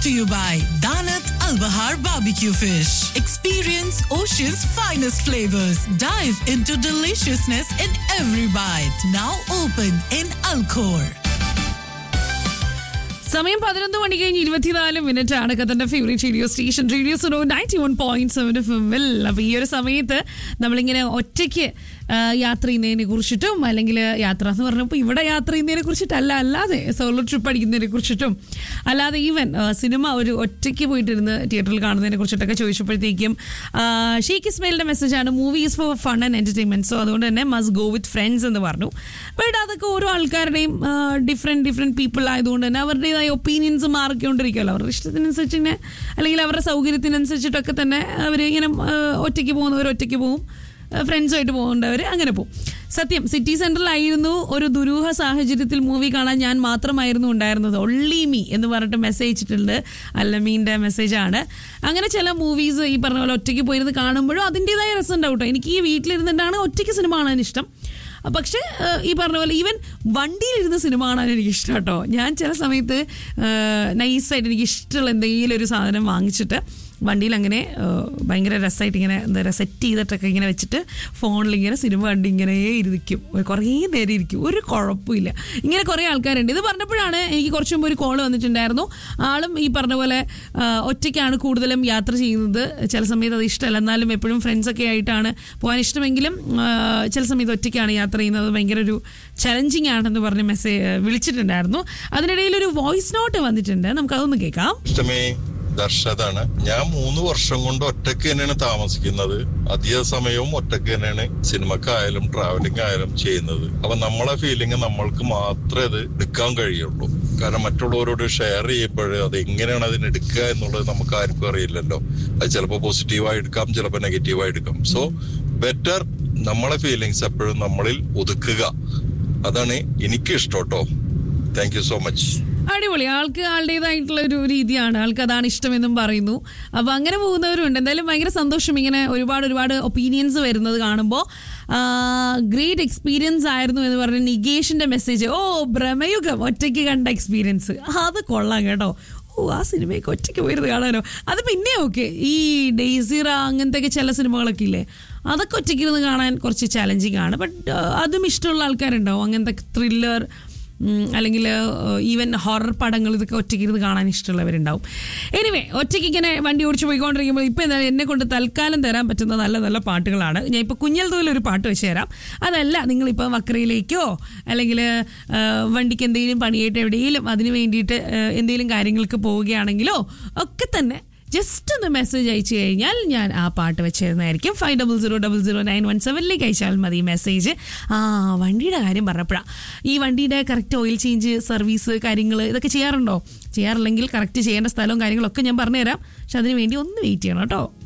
to you by Danat Al Bahar Barbecue Fish. Experience Ocean's finest flavors. Dive into deliciousness in every bite. Now open in Alcor. സമയം പതിനൊന്ന് മണി കഴിഞ്ഞ് ഇരുപത്തിനാല് minute ആണ് കത്തന്റെ favourite radio station radio Suno ninety one point seven F എമ്മിൽ അപ്പൊ ഈ ഒരു സമയത്ത് നമ്മളിങ്ങനെ ഒറ്റയ്ക്ക് ആ, യാത്ര ചെയ്യുന്നതിനെ കുറിച്ചിട്ടും അല്ലെങ്കിൽ യാത്ര എന്ന് പറഞ്ഞപ്പോൾ ഇവിടെ യാത്ര ചെയ്യുന്നതിനെ കുറിച്ചിട്ടല്ല അല്ലാതെ സോളോ ട്രിപ്പ് അടിക്കുന്നതിനെ കുറിച്ചിട്ടും അല്ലാതെ ഈവൻ സിനിമ ഒരു ഒറ്റയ്ക്ക് പോയിട്ടിരുന്ന് തിയേറ്ററിൽ കാണുന്നതിനെ കുറിച്ചിട്ടൊക്കെ ചോദിച്ചപ്പോഴത്തേക്കും ഷെയ്ഖ് ഇസ്മയിലിന്റെ മെസ്സേജാണ് movies for fun and entertainment so അതുകൊണ്ട് തന്നെ മസ്റ്റ് ഗോ വിത്ത് ഫ്രണ്ട്സ് എന്ന് പറഞ്ഞു ബട്ട് അതൊക്കെ ഓരോ ആൾക്കാരുടെയും ഡിഫറെന്റ് ഡിഫറെന്റ് പീപ്പിൾ ആയതുകൊണ്ട് തന്നെ അവരുടേതായ ഒപ്പീനിയൻസ് മാറിക്കൊണ്ടിരിക്കുമല്ലോ അവരുടെ ഇഷ്ടത്തിനനുസരിച്ച് ഇങ്ങനെ അല്ലെങ്കിൽ അവരുടെ സൗകര്യത്തിനനുസരിച്ചിട്ടൊക്കെ തന്നെ അവർ ഇങ്ങനെ ആ, ഒറ്റയ്ക്ക് പോകുന്നവർ ഒറ്റയ്ക്ക് പോകും ഫ്രണ്ട്സുമായിട്ട് പോകേണ്ടവർ അങ്ങനെ പോകും സത്യം സിറ്റി സെൻറ്ററിലായിരുന്നു ഒരു ദുരൂഹ സാഹചര്യത്തിൽ മൂവി കാണാൻ ഞാൻ മാത്രമായിരുന്നു ഉണ്ടായിരുന്നത് ഒള്ളി മീ എന്ന് പറഞ്ഞിട്ട് മെസ്സേജ് അയച്ചിട്ടുണ്ട് അല്ലമീൻ്റെ മെസ്സേജാണ് അങ്ങനെ ചില മൂവീസ് ഈ പറഞ്ഞ പോലെ ഒറ്റയ്ക്ക് പോയിരുന്ന് കാണുമ്പോഴും അതിൻ്റെതായ രസം ഉണ്ടാവും കേട്ടോ എനിക്ക് ഈ വീട്ടിലിരുന്നിട്ടാണ് ഒറ്റയ്ക്ക് സിനിമ കാണാൻ ഇഷ്ടം പക്ഷേ ഏഹ്, ഈ പറഞ്ഞ പോലെ ഈവൻ വണ്ടിയിലിരുന്ന് സിനിമ കാണാൻ എനിക്ക് ഇഷ്ടം കേട്ടോ ഞാൻ ചില സമയത്ത് നൈസായിട്ട് എനിക്ക് ഇഷ്ടമുള്ള എന്തെങ്കിലും ഒരു സാധനം വാങ്ങിച്ചിട്ട് വണ്ടിയിൽ അങ്ങനെ ഏഹ്, ഭയങ്കര രസമായിട്ട് ഇങ്ങനെ എന്താ പറയുക സെറ്റ് ചെയ്തിട്ടൊക്കെ ഇങ്ങനെ വെച്ചിട്ട് ഫോണിൽ ഇങ്ങനെ സിനിമ കണ്ട് ഇങ്ങനെ ഇരിക്കും ഒരു കുറേ നേരം ഇരിക്കും ഒരു കുഴപ്പമില്ല ഇങ്ങനെ കുറേ ആൾക്കാരുണ്ട് ഇത് പറഞ്ഞപ്പോഴാണ് എനിക്ക് കുറച്ച് മുമ്പ് ഒരു കോൾ വന്നിട്ടുണ്ടായിരുന്നു ആളും ഈ പറഞ്ഞ പോലെ ആ, ഒറ്റയ്ക്കാണ് കൂടുതലും യാത്ര ചെയ്യുന്നത് ചില സമയത്ത് അത് ഇഷ്ടമല്ല എന്നാലും എപ്പോഴും ഫ്രണ്ട്സൊക്കെ ആയിട്ടാണ് പോകാൻ ഇഷ്ടമെങ്കിലും ആ, ചില സമയത്ത് ഒറ്റയ്ക്കാണ് യാത്ര ചെയ്യുന്നത് ഭയങ്കര ഒരു ചലഞ്ചിങ് ആണെന്ന് പറഞ്ഞ് മെസ്സേജ് വിളിച്ചിട്ടുണ്ടായിരുന്നു അതിനിടയിൽ ഒരു വോയിസ് നോട്ട് വന്നിട്ടുണ്ട് നമുക്കതൊന്ന് കേൾക്കാം ഇഷ്ടമേ ദർശതാണ് ഞാൻ മൂന്ന് വർഷം കൊണ്ട് ഒറ്റയ്ക്ക് തന്നെയാണ് താമസിക്കുന്നത് അധിക സമയവും ഒറ്റയ്ക്ക് തന്നെയാണ് സിനിമക്കായാലും ട്രാവലിംഗ് ആയാലും ചെയ്യുന്നത് അപ്പൊ നമ്മളെ ഫീലിംഗ് നമ്മൾക്ക് മാത്രമേ അത് എടുക്കാൻ കഴിയുള്ളൂ കാരണം മറ്റുള്ളവരോട് ഷെയർ ചെയ്യുമ്പോൾ അത് എങ്ങനെയാണ് അതിന് എടുക്കുക എന്നുള്ളത് നമുക്ക് ആർക്കും അറിയില്ലല്ലോ അത് ചിലപ്പോൾ പോസിറ്റീവായി എടുക്കാം ചിലപ്പോൾ നെഗറ്റീവായി എടുക്കാം സോ ബെറ്റർ നമ്മളെ ഫീലിങ്സ് എപ്പോഴും നമ്മളിൽ ഒതുക്കുക അതാണ് എനിക്ക് ഇഷ്ടം കേട്ടോ താങ്ക് യു സോ മച്ച് അടിപൊളി ആൾക്ക് ആളുടേതായിട്ടുള്ള ഒരു രീതിയാണ് ആൾക്ക് അതാണ് ഇഷ്ടമെന്നും പറയുന്നു അപ്പൊ അങ്ങനെ പോകുന്നവരുണ്ട് എന്തായാലും ഭയങ്കര സന്തോഷം ഇങ്ങനെ ഒരുപാട് ഒരുപാട് ഒപ്പീനിയൻസ് വരുന്നത് കാണുമ്പോൾ ഗ്രേറ്റ് എക്സ്പീരിയൻസ് ആയിരുന്നു എന്ന് പറഞ്ഞ നിഗേഷിന്റെ മെസ്സേജ് ഓ ഭ്രമയുഗം ഒറ്റയ്ക്ക് കണ്ട എക്സ്പീരിയൻസ് അത് കൊള്ളാം കേട്ടോ ഓ ആ സിനിമയൊക്കെ ഒറ്റയ്ക്ക് പോയിരുന്ന് കാണാനോ അത് പിന്നെ ഓക്കെ ഈ ഡെയ്സിറ അങ്ങനത്തെ ഒക്കെ ചില സിനിമകളൊക്കെ ഇല്ലേ അതൊക്കെ ഒറ്റയ്ക്ക് ഇരുന്ന് കാണാൻ കുറച്ച് ചാലഞ്ചിങ് ആണ് ബട്ട് അതും ഇഷ്ടമുള്ള ആൾക്കാരുണ്ടാവും അങ്ങനത്തെ ത്രില്ലർ ഉം, അല്ലെങ്കിൽ ഈവൻ ഹൊറർ പടങ്ങൾ ഇതൊക്കെ ഒറ്റയ്ക്ക് ഇരുന്ന് കാണാൻ ഇഷ്ടമുള്ളവരുണ്ടാവും എനിവേ ഒറ്റയ്ക്ക് ഇങ്ങനെ വണ്ടി ഓടിച്ച് പോയിക്കൊണ്ടിരിക്കുമ്പോൾ ഇപ്പം എന്താ എന്നെ കൊണ്ട് തൽക്കാലം തരാൻ പറ്റുന്ന നല്ല നല്ല പാട്ടുകളാണ് ഞാൻ ഇപ്പോൾ കുഞ്ഞൽ തോതിൽ ഒരു പാട്ട് വെച്ച് തരാം അതല്ല നിങ്ങളിപ്പോൾ വക്രയിലേക്കോ അല്ലെങ്കിൽ വണ്ടിക്ക് എന്തെങ്കിലും പണിയായിട്ട് എവിടെയെങ്കിലും അതിന് വേണ്ടിയിട്ട് ആ, എന്തെങ്കിലും കാര്യങ്ങൾക്ക് പോവുകയാണെങ്കിലോ ഒക്കെ തന്നെ ജസ്റ്റ് ഒന്ന് മെസ്സേജ് അയച്ചു കഴിഞ്ഞാൽ ഞാൻ ആ പാട്ട് വെച്ചിരുന്നതായിരിക്കും five double zero double zero nine one സെവനിലേക്ക് അയച്ചാൽ മതി മെസ്സേജ് ആ വണ്ടിയുടെ കാര്യം പറഞ്ഞപ്പോഴാണ് ഈ വണ്ടിയുടെ കറക്റ്റ് ഓയിൽ ചേഞ്ച് സർവീസ് കാര്യങ്ങൾ ഇതൊക്കെ ചെയ്യാറുണ്ടോ ചെയ്യാറില്ലെങ്കിൽ കറക്റ്റ് ചെയ്യേണ്ട സ്ഥലവും കാര്യങ്ങളൊക്കെ ഞാൻ പറഞ്ഞുതരാം പക്ഷെ അതിന് വേണ്ടി ഒന്ന് വെയിറ്റ് ചെയ്യണം കേട്ടോ